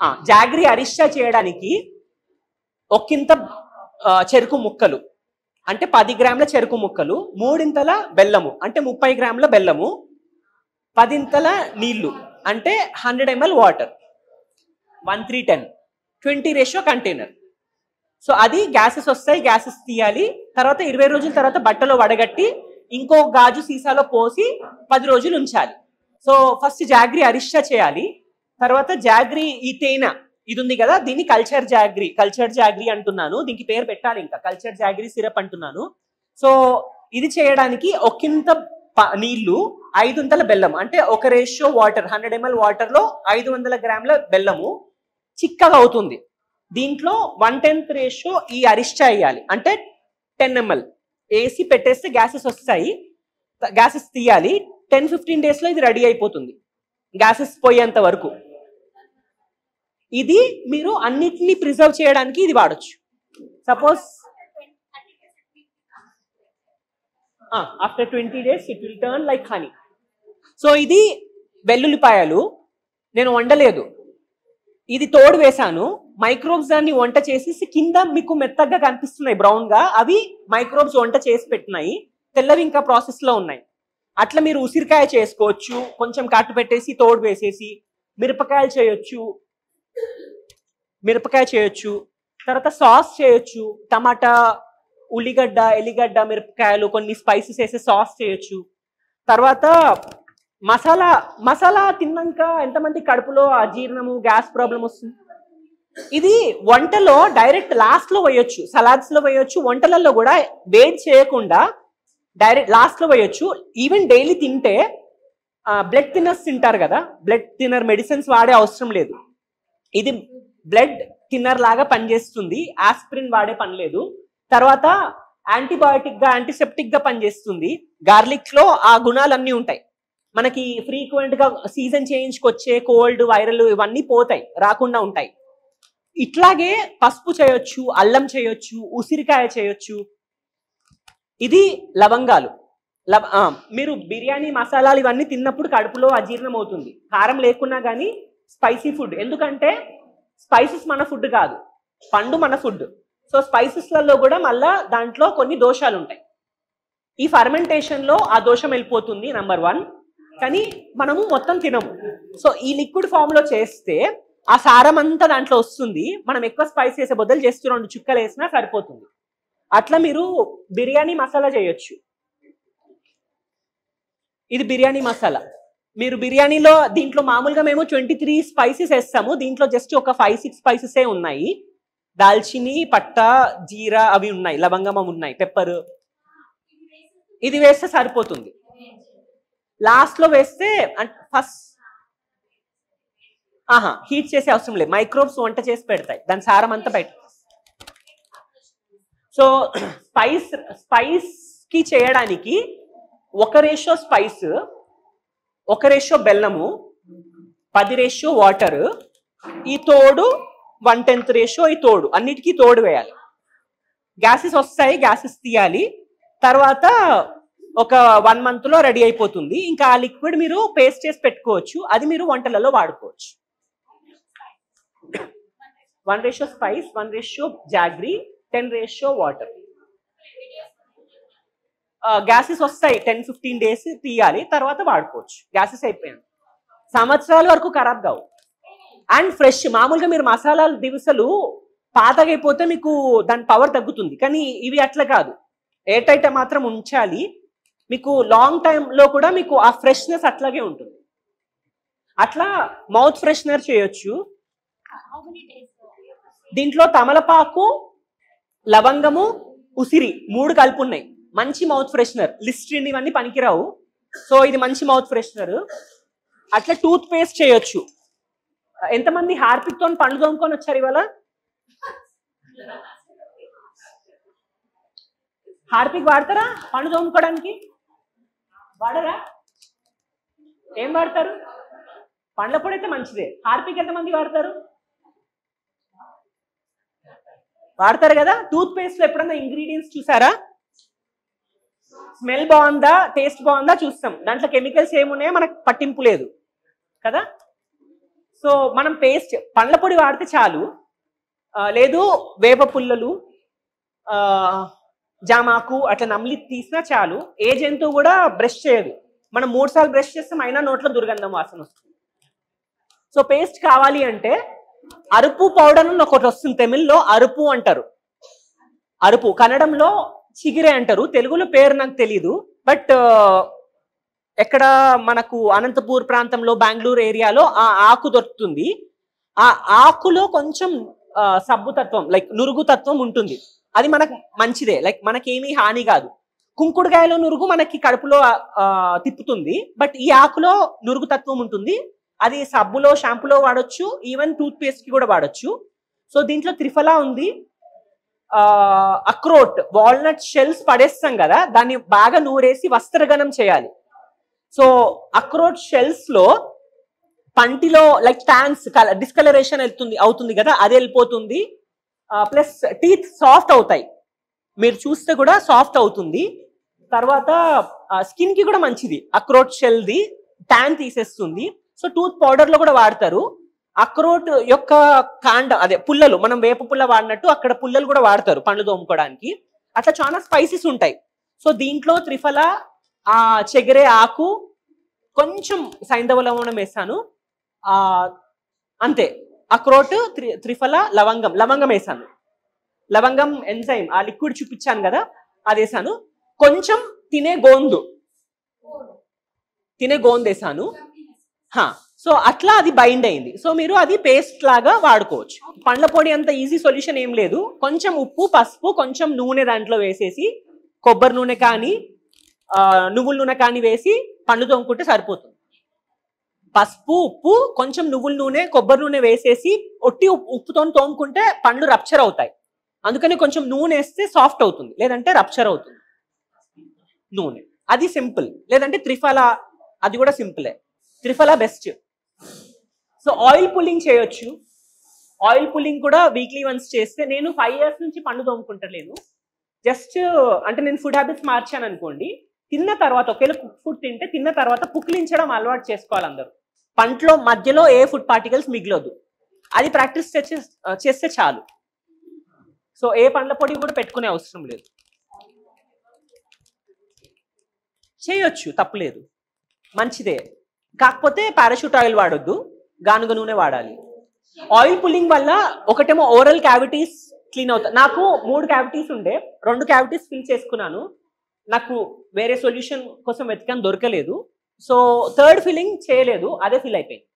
ఆ, జాగ్రి అరిష్టా చేయడానికి ఒక్కింత ఆ, చెరుకు ముక్కలు అంటే పది గ్రాముల చెరుకు ముక్కలు మూడింతల బెల్లము అంటే ముప్పై గ్రాముల బెల్లము పదింతల నీళ్లు అంటే hundred ML water one three ten twenty ratio container so అది గ్యాసెస్ వస్తాయి గ్యాసెస్ తీయాలి తర్వాత ఇరవై రోజుల తర్వాత బట్టలో వడగట్టి ఇంకో గాజు సీసాలో పోసి పది రోజులు ఉంచాలి సో ఫస్ట్ జాగ్రి అరిష్టా చేయాలి తర్వాత జాగ్రి ఈ తేనె ఇది ఉంది కదా దీన్ని కల్చర్ జాగ్రి కల్చర్ జాగ్రి అంటున్నాను దీనికి పేరు పెట్టాలి ఇంకా కల్చర్ జాగ్రి సిరప్ అంటున్నాను సో ఇది చేయడానికి ఒకంత ప- నీళ్లు ఐదుంతల బెల్లం అంటే ఒక ratio water hundred ML water లో ఐదు వందల గ్రాముల బెల్లము చిక్కగా అవుతుంది దీంట్లో వన్ టెన్త్ రేషియో ఈ అరిష్టా వేయాలి అంటే టెన్ ఎంఎల్ వేసి పెట్టేస్తే గ్యాసెస్ వస్తాయి గ్యాసెస్ తీయాలి టెన్ ఫిఫ్టీన్ డేస్ లో ఇది రెడీ అయిపోతుంది గ్యాసెస్ పోయేంత వరకు ఇది మీరు అన్నిటిని ప్రిజర్వ్ చేయడానికి ఇది వాడొచ్చు suppose after twenty days it will turn like honey so ఇది వెల్లుల్లిపాయలు నేను వండలేదు ఇది తోడు వేశాను మైక్రోబ్స్ దాన్ని వంట చేసేసి కింద మీకు మెత్తగా కనిపిస్తున్నాయి బ్రౌన్ గా అవి మైక్రోబ్స్ వంట చేసి పెట్టినాయి తెల్లవి ఇంకా ప్రాసెస్ లో ఉన్నాయి అట్లా మీరు ఉసిరికాయ చేసుకోవచ్చు కొంచెం కట్టు పెట్టేసి తోడు వేసేసి మిరపకాయలు చేయొచ్చు మిరపకాయ చేయొచ్చు తర్వాత సాస్ చేయొచ్చు టమాటా ఉల్లిగడ్డ ఎల్లిగడ్డ మిరపకాయలు కొన్ని స్పైసెస్ వేసి సాస్ చేయొచ్చు తర్వాత మసాలా మసాలా తిన్నాక ఎంతమంది కడుపులో అజీర్ణము గ్యాస్ ప్రాబ్లం వస్తుంది ఇది వంటలో డైరెక్ట్ లాస్ట్ లో వేయొచ్చు సలాడ్స్ లో వేయొచ్చు వంటలలో కూడా వేడి చేయకుండా డైరెక్ట్ లాస్ట్ లో వేయొచ్చు ఈవెన్ డైలీ తింటే బ్లడ్ థిన్నర్స్ తింటారు కదా బ్లడ్ థిన్నర్ మెడిసిన్స్ వాడే అవసరం లేదు ఇది బ్లడ్ థిన్నర్ లాగా పనిచేస్తుంది ఆస్పిరిన్ వాడే పని లేదు తర్వాత యాంటీబయాటిక్ గా యాంటీసెప్టిక్ గా పనిచేస్తుంది గార్లిక్ లో ఆ గుణాలన్నీ ఉంటాయి మనకి ఫ్రీక్వెంట్ గా సీజన్ చేయించుకొచ్చే కోల్డ్ వైరల్ ఇవన్నీ పోతాయి రాకుండా ఉంటాయి ఇట్లాగే పసుపు చేయొచ్చు అల్లం చేయొచ్చు ఉసిరికాయ చేయొచ్చు ఇది లవంగాలు లవ ఆ, మీరు బిర్యానీ మసాలాలు ఇవన్నీ తిన్నప్పుడు కడుపులో అజీర్ణం అవుతుంది కారం లేకున్నా కానీ స్పైసీ ఫుడ్ ఎందుకంటే స్పైసెస్ మన ఫుడ్ కాదు పండు మన ఫుడ్ సో స్పైసెస్లలో కూడా మళ్ళా దాంట్లో కొన్ని దోషాలు ఉంటాయి ఈ ఫర్మెంటేషన్ లో ఆ దోషం వెళ్ళిపోతుంది నంబర్ వన్ కానీ మనము మొత్తం తినము సో ఈ లిక్విడ్ ఫామ్ లో చేస్తే ఆ సారం అంతా దాంట్లో వస్తుంది మనం ఎక్కువ స్పైస్ వేసే బదులు చేస్తూ రెండు చుక్కలు వేసినా సరిపోతుంది అట్లా మీరు బిర్యానీ మసాలా చేయొచ్చు ఇది బిర్యానీ మసాలా మీరు బిర్యానీలో దీంట్లో మామూలుగా మేము ట్వంటీ త్రీ స్పైసెస్ వేస్తాము దీంట్లో జస్ట్ ఒక ఫైవ్ సిక్స్ స్పైసెసే ఉన్నాయి దాల్చిని పట్ట జీరా అవి ఉన్నాయి లవంగం అవి ఉన్నాయి పెప్పర్ ఇది వేస్తే సరిపోతుంది లాస్ట్ లో వేస్తే ఫస్ట్ ఆహా హీట్ చేసే అవసరం లేదు మైక్రోబ్స్ వంట చేసి పెడతాయి దాని సారం అంతా బయట సో స్పైస్ స్పైస్ కి చేయడానికి ఒక రేషియో స్పైస్ ఒక రేషియో బెల్లము పది రేషియో వాటర్ ఈ తోడు వన్ టెన్త్ రేషియో ఈ తోడు అన్నిటికీ తోడు వేయాలి గ్యాసెస్ వస్తాయి గ్యాసెస్ తీయాలి తర్వాత ఒక వన్ మంత్ లో రెడీ అయిపోతుంది ఇంకా ఆ లిక్విడ్ మీరు పేస్ట్ చేసి పెట్టుకోవచ్చు అది మీరు వంటలలో వాడుకోవచ్చు one ratio spice one ratio jaggery ten ratio water gases వస్తాయి టెన్ ఫిఫ్టీన్ డేస్ తీయాలి తర్వాత వాడుకోవచ్చు గ్యాసెస్ అయిపోయాను సంవత్సరాల వరకు ఖరాబ్ కావు అండ్ ఫ్రెష్ మామూలుగా మీరు మసాలాలు దివసలు పాతగైపోతే మీకు దాని పవర్ తగ్గుతుంది కానీ ఇవి అట్లా కాదు ఎయిర్ టైట్ మాత్రం ఉంచాలి మీకు లాంగ్ లో కూడా మీకు ఆ ఫ్రెష్నెస్ అట్లాగే ఉంటుంది అట్లా మౌత్ ఫ్రెషనర్ చేయొచ్చు దీంట్లో తమలపాకు లవంగము ఉసిరి మూడు కలిపి ఉన్నాయి మంచి మౌత్ ఫ్రెషనర్ లిస్ట్రిన్ ఇవన్నీ పనికిరావు సో ఇది మంచి మౌత్ ఫ్రెషనర్ అట్లా టూత్ పేస్ట్ చేయొచ్చు ఎంతమంది హార్పిక్ తో పండు తోముకొని వచ్చారు ఇవాళ హార్పిక్ వాడతారా పండు తోముకోవడానికి వాడరా ఏం వాడతారు పండ్ల పొడి అయితే మంచిదే హార్పిక్ ఎంతమంది వాడతారు వాడతారు కదా టూత్ పేస్ట్ లో ఎప్పుడన్నా ఇంగ్రీడియంట్స్ చూసారా స్మెల్ బాగుందా టేస్ట్ బాగుందా చూస్తాం దాంట్లో కెమికల్స్ ఏమున్నాయో మనకు పట్టింపు లేదు కదా సో మనం పేస్ట్ పండ్ల పొడి వాడితే చాలు ఆ, లేదు వేప పుల్లలు ఆ, జామాకు అట్లా నమిలి తీసినా చాలు ఏ జంతువు కూడా బ్రష్ చేయదు మనం మూడు సార్లు బ్రష్ చేస్తాం అయినా నోట్లో దుర్గంధం వాసన వస్తుంది సో పేస్ట్ కావాలి అంటే అరుపు పౌడర్ అని ఒకటి వస్తుంది తమిళ్లో అరుపు అంటారు అరుపు కన్నడంలో చిగిరే అంటారు తెలుగులో పేరు నాకు తెలీదు బట్ ఎక్కడ మనకు అనంతపూర్ ప్రాంతంలో బెంగళూరు ఏరియాలో ఆ ఆకు దొరుకుతుంది ఆ ఆకులో కొంచెం ఆ, సబ్బుతత్వం లైక్ నురుగు తత్వం ఉంటుంది అది మనకు మంచిదే లైక్ మనకేమీ హాని కాదు కుంకుడుకాయలో నురుగు మనకి కడుపులో ఆ, తిప్పుతుంది బట్ ఈ ఆకులో నురుగు తత్వం ఉంటుంది అది సబ్బులో షాంపూలో వాడొచ్చు ఈవెన్ టూత్ పేస్ట్ కి కూడా వాడొచ్చు సో దీంట్లో త్రిఫలా ఉంది అక్రోట్ వాల్నట్ షెల్స్ పడేస్తాం కదా దాన్ని బాగా నూరేసి వస్త్రగణం చేయాలి సో అక్రోట్ షెల్స్ లో పంటిలో లైక్ టాన్స్ డిస్కలరేషన్ వెళ్తుంది అవుతుంది కదా అది వెళ్ళిపోతుంది ప్లస్ టీత్ సాఫ్ట్ అవుతాయి మీరు చూస్తే కూడా సాఫ్ట్ అవుతుంది తర్వాత స్కిన్ కి కూడా మంచిది అక్రోట్ షెల్ది ట్యాన్ తీసేస్తుంది సో టూత్ పౌడర్ లో కూడా వాడతారు అక్రోట్ యొక్క కాండ అదే పుల్లలు మనం వేప పుల్ల వాడినట్టు అక్కడ పుల్లలు కూడా వాడతారు పండ్లు తోముకోవడానికి అట్లా చాలా స్పైసెస్ ఉంటాయి సో దీంట్లో త్రిఫల ఆ చెగరే ఆకు కొంచెం సైంధవ లవణం వేసాను ఆ అంతే అక్రోట్ త్రి త్రిఫల లవంగం లవంగం వేసాను లవంగం ఎంజైమ్ ఆ లిక్విడ్ చూపించాను కదా అది వేసాను కొంచెం తినే గోందు తినే గోందు వేసాను హా సో అట్లా అది బైండ్ అయింది సో మీరు అది పేస్ట్ లాగా వాడుకోవచ్చు పండ్ల పొడి అంత ఈజీ సొల్యూషన్ ఏం లేదు కొంచెం ఉప్పు పసుపు కొంచెం నూనె దాంట్లో వేసేసి కొబ్బరి నూనె కానీ ఆ, నువ్వుల నూనె కానీ వేసి పండు తోముకుంటే సరిపోతుంది పసుపు ఉప్పు కొంచెం నువ్వుల నూనె కొబ్బరి నూనె వేసేసి ఒట్టి ఉప్పు- ఉప్పుతో తోముకుంటే పండ్లు రప్చర్ అవుతాయి అందుకని కొంచెం నూనె వేస్తే సాఫ్ట్ అవుతుంది లేదంటే రప్చర్ అవుతుంది నూనె అది సింపుల్ లేదంటే త్రిఫల అది కూడా సింపులే triphala best so oil pulling చేయొచ్చు ఆయిల్ పుల్లింగ్ కూడా వీక్లీ వన్స్ చేస్తే నేను ఫైవ్ ఇయర్స్ నుంచి పండు తోముకుంటలేను జస్ట్ అంటే నేను ఫుడ్ హ్యాబిట్స్ మార్చాను అనుకోండి తిన్న తర్వాత ఒకవేళ కుక్ ఫుడ్ తింటే తిన్న తర్వాత పుక్లించడం అలవాటు చేసుకోవాలి అందరూ పంటలో మధ్యలో ఏ ఫుడ్ పార్టికల్స్ మిగిలొద్దు అది ప్రాక్టీస్ చేస్తే చేస్తే చాలు సో ఏ పండ్ల పొడి కూడా పెట్టుకునే అవసరం లేదు చేయొచ్చు తప్పులేదు మంచిదే కాకపోతే పారాషూట్ ఆయిల్ వాడొద్దు గానుగ నూనె వాడాలి ఆయిల్ పుల్లింగ్ వల్ల ఒకటేమో ఓరల్ క్యావిటీస్ క్లీన్ అవుతాయి నాకు మూడు క్యావిటీస్ ఉండే రెండు క్యావిటీస్ ఫిల్ చేసుకున్నాను నాకు వేరే సొల్యూషన్ కోసం వెతికాను దొరకలేదు సో థర్డ్ ఫిల్లింగ్ చేయలేదు అదే ఫిల్ అయిపోయింది